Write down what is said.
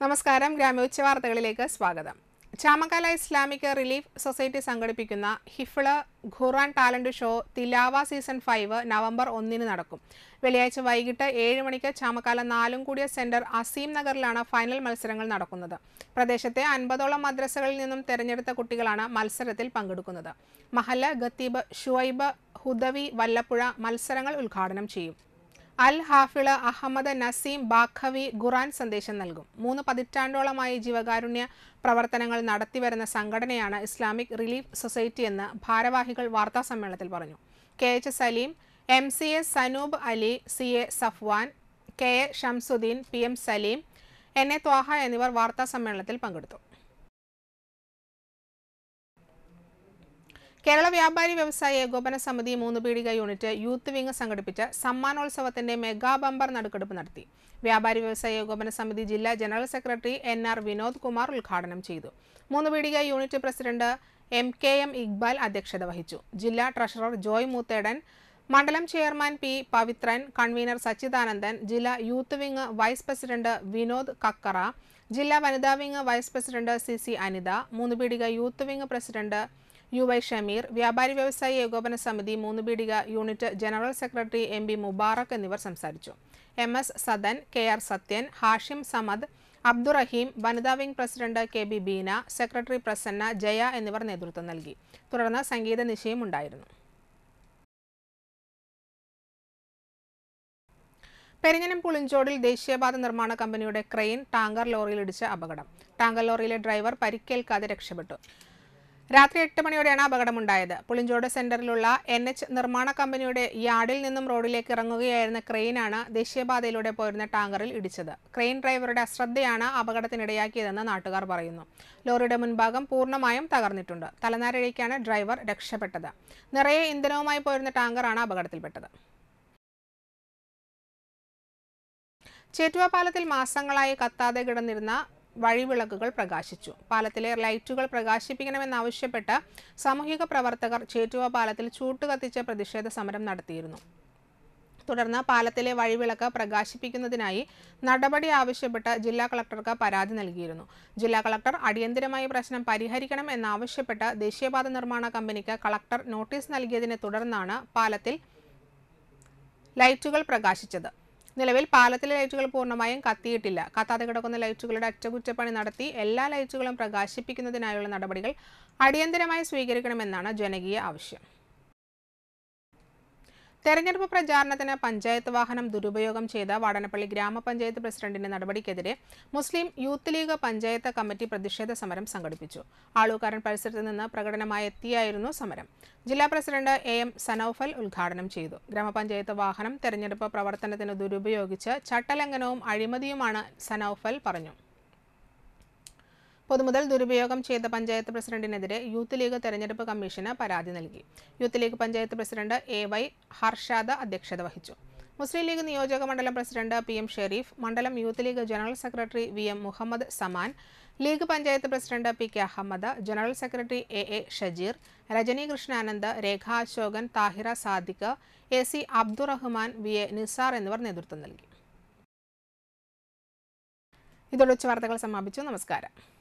നമസ്കാരം ഗ്രാമോച്ച വാർത്തകളിലേക്ക് സ്വാഗതം ചാമക്കാല ഇസ്ലാമിക് റിലീഫ് സൊസൈറ്റി സംഘടിപ്പിക്കുന്ന ഹിഫ്ള് ഖുറാൻ ടാലന്റ് ഷോ തിലാവ സീസൺ ഫൈവ് നവംബർ ഒന്നിന് നടക്കും വെള്ളിയാഴ്ച വൈകിട്ട് ഏഴ് മണിക്ക് ചാമക്കാല നാലും കൂടിയ സെന്റർ അസീം നഗറിലാണ് ഫൈനൽ മത്സരങ്ങൾ നടക്കുന്നത് പ്രദേശത്തെ അൻപതോളം മദ്രസകളിൽ നിന്നും തെരഞ്ഞെടുത്ത കുട്ടികളാണ് മത്സരത്തിൽ പങ്കെടുക്കുന്നത് മഹല്ല ഖത്തീബ് ഷുഐബ് ഹുദവി വല്ലപ്പുഴ മത്സരങ്ങൾ ഉദ്ഘാടനം ചെയ്യും അൽ ഹാഫിള് അഹമ്മദ് നസീം ബാഖവി ഖുറാൻ സന്ദേശം നൽകും മൂന്ന് പതിറ്റാണ്ടോളമായി ജീവകാരുണ്യ പ്രവർത്തനങ്ങൾ നടത്തിവരുന്ന സംഘടനയാണ് ഇസ്ലാമിക് റിലീഫ് സൊസൈറ്റി എന്ന് ഭാരവാഹികൾ വാർത്താസമ്മേളനത്തിൽ പറഞ്ഞു K H Saleem M C A Sanoob Ali C A Safwan K A Shamsuddin P M Saleem N A Thaha എന്നിവർ വാർത്താസമ്മേളനത്തിൽ പങ്കെടുത്തു കേരള വ്യാപാരി വ്യവസായ ഏകോപന സമിതി Moonupeedika unit youth wing സംഘടിപ്പിച്ച സമ്മാനോത്സവത്തിന്റെ മെഗാ ബമ്പർ നറുക്കെടുപ്പ് നടത്തി വ്യാപാരി വ്യവസായ ഏകോപന സമിതി ജില്ലാ general secretary N R Vinod Kumar ഉദ്ഘാടനം ചെയ്തു Moonupeedika unit president M K M Iqbal അധ്യക്ഷത വഹിച്ചു ജില്ലാ ട്രഷറർ ജോയ് മൂത്തേടൻ മണ്ഡലം chairman P Pavithran convener Sachidanandan ജില്ലാ youth wing vice president Vinod Kakkara ജില്ലാ വനിതാ wing vice president C C Anitha Moonupeedika youth wing president U Y Shameer വ്യാപാരി വ്യവസായി ഏകോപന സമിതി Moonupeedika unit general secretary M B Mubarak എന്നിവർ സംസാരിച്ചു M S Sadan K R Sathyan Hashim Samad Abdurahim വനിതാ wing president K B Beena secretary Prasanna Jaya എന്നിവർ നേതൃത്വം നൽകി തുടർന്ന് സംഗീത നിശയും ഉണ്ടായിരുന്നു പെരിഞ്ഞനം പുളിഞ്ചോടിൽ ദേശീയപാത നിർമ്മാണ കമ്പനിയുടെ ക്രെയിൻ ടാങ്കർ ലോറിയിൽ ഇടിച്ച അപകടം ടാങ്കർ ലോറിയിലെ ഡ്രൈവർ പരിക്കേൽക്കാതെ രക്ഷപ്പെട്ടു രാത്രി എട്ട് മണിയോടെയാണ് അപകടമുണ്ടായത് പുളിഞ്ചോട് സെന്ററിലുള്ള എൻ എച്ച് നിർമ്മാണ കമ്പനിയുടെ യാർഡിൽ നിന്നും റോഡിലേക്ക് ഇറങ്ങുകയായിരുന്ന ക്രെയിനാണ് ദേശീയപാതയിലൂടെ പോരുന്ന ടാങ്കറിൽ ഇടിച്ചത് ക്രെയിൻ ഡ്രൈവറുടെ അശ്രദ്ധയാണ് അപകടത്തിനിടയാക്കിയതെന്ന് നാട്ടുകാർ പറയുന്നു ലോറിയുടെ മുൻഭാഗം പൂർണ്ണമായും തകർന്നിട്ടുണ്ട് തലനാരിഴയ്ക്കാണ് ഡ്രൈവർ രക്ഷപ്പെട്ടത് നിറയെ ഇന്ധനവുമായി പോരുന്ന ടാങ്കറാണ് അപകടത്തിൽപ്പെട്ടത് ചേറ്റുവ പാലത്തിൽ മാസങ്ങളായി കത്താതെ കിടന്നിരുന്ന വഴിവിളക്കുകൾ പ്രകാശിച്ചു പാലത്തിലെ ലൈറ്റുകൾ പ്രകാശിപ്പിക്കണമെന്നാവശ്യപ്പെട്ട് സാമൂഹിക പ്രവർത്തകർ ചേറ്റുവ പാലത്തിൽ ചൂട്ട് കത്തിച്ച് പ്രതിഷേധ സമരം നടത്തിയിരുന്നു തുടർന്ന് പാലത്തിലെ വഴിവിളക്ക് പ്രകാശിപ്പിക്കുന്നതിനായി നടപടി ആവശ്യപ്പെട്ട് ജില്ലാ കളക്ടർക്ക് പരാതി നൽകിയിരുന്നു ജില്ലാ കളക്ടർ അടിയന്തരമായി പ്രശ്നം പരിഹരിക്കണം എന്നാവശ്യപ്പെട്ട് ദേശീയപാത നിർമ്മാണ കമ്പനിക്ക് കളക്ടർ നോട്ടീസ് നൽകിയതിനെ തുടർന്നാണ് പാലത്തിൽ ലൈറ്റുകൾ പ്രകാശിച്ചത് നിലവിൽ പാലത്തിലെ ലൈറ്റുകൾ പൂർണ്ണമായും കത്തിയിട്ടില്ല കത്താതെ കിടക്കുന്ന ലൈറ്റുകളുടെ അറ്റകുറ്റപ്പണി നടത്തി എല്ലാ ലൈറ്റുകളും പ്രകാശിപ്പിക്കുന്നതിനായുള്ള നടപടികൾ അടിയന്തരമായി സ്വീകരിക്കണമെന്നാണ് ജനകീയ ആവശ്യം തെരഞ്ഞെടുപ്പ് പ്രചാരണത്തിന് പഞ്ചായത്ത് വാഹനം ദുരുപയോഗം ചെയ്ത വാടനപ്പള്ളി ഗ്രാമപഞ്ചായത്ത് പ്രസിഡന്റിന്റെ നടപടിക്കെതിരെ Muslim Youth League panchayat committee പ്രതിഷേധ സമരം സംഘടിപ്പിച്ചു ആളൂക്കാരൻ പരിസരത്ത് നിന്ന് പ്രകടനമായി എത്തിയായിരുന്നു സമരം ജില്ലാ പ്രസിഡന്റ് എ എം സനൌഫൽ ഉദ്ഘാടനം ചെയ്തു ഗ്രാമപഞ്ചായത്ത് വാഹനം തെരഞ്ഞെടുപ്പ് പ്രവർത്തനത്തിന് ദുരുപയോഗിച്ച് ചട്ടലംഘനവും അഴിമതിയുമാണ് സനൌഫൽ പറഞ്ഞു പൊതുമുതൽ ദുരുപയോഗം ചെയ്ത പഞ്ചായത്ത് പ്രസിഡന്റിനെതിരെ യൂത്ത് ലീഗ് തെരഞ്ഞെടുപ്പ് കമ്മീഷന് പരാതി നൽകി Youth League panchayat president A Y Harshad അധ്യക്ഷത വഹിച്ചു മുസ്ലിം ലീഗ് നിയോജക മണ്ഡലം പ്രസിഡന്റ് പി എം ഷെരീഫ് മണ്ഡലം Youth League general secretary V M Muhammad Saman League panchayat president P K Ahammed general secretary A A Shajeer Rajani Krishnanand Rekha Ashokan Thahira Sadiq A C Abdurahman V A Nisar എന്നിവർ നേതൃത്വം നൽകി ഇതോടെ ഉച്ച വാർത്തകൾ സമാപിച്ചു നമസ്കാരം